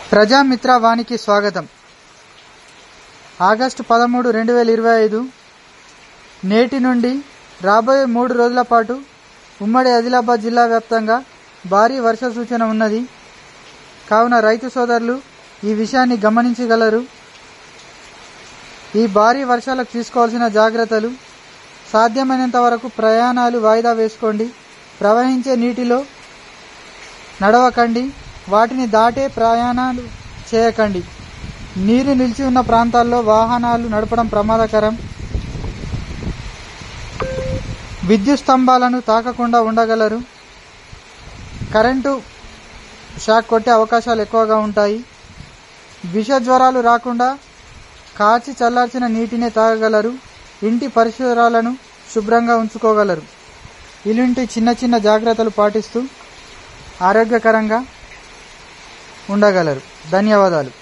ప్రజామిత్ర వానికి స్వాగతం ఆగస్టు పదమూడు రెండు వేల ఇరవై ఐదు నేటి నుండి రాబోయే మూడు రోజుల పాటు ఉమ్మడి ఆదిలాబాద్ జిల్లా వ్యాప్తంగా భారీ వర్ష సూచన ఉన్నది కావున రైతు సోదరులు ఈ విషయాన్ని గమనించగలరు ఈ భారీ వర్షాలకు తీసుకోవాల్సిన జాగ్రత్తలు సాధ్యమైనంత వరకు ప్రయాణాలు వాయిదా వేసుకోండి ప్రవహించే నీటిలో నడవకండి వాటిని దాటే ప్రయాణాలు చేయకండి నీరు నిలిచి ఉన్న ప్రాంతాల్లో వాహనాలు నడపడం ప్రమాదకరం విద్యుత్ స్తంభాలను తాకకుండా ఉండగలరు కరెంటు షాక్ కొట్టే అవకాశాలు ఎక్కువగా ఉంటాయి విష జ్వరాలు రాకుండా కాచి చల్లార్చిన నీటినే తాగగలరు ఇంటి పరిసరాలను శుభ్రంగా ఉంచుకోగలరు ఇలాంటి చిన్న చిన్న జాగ్రత్తలు పాటిస్తూ ఆరోగ్యకరంగా ఉండగలరు ధన్యవాదాలు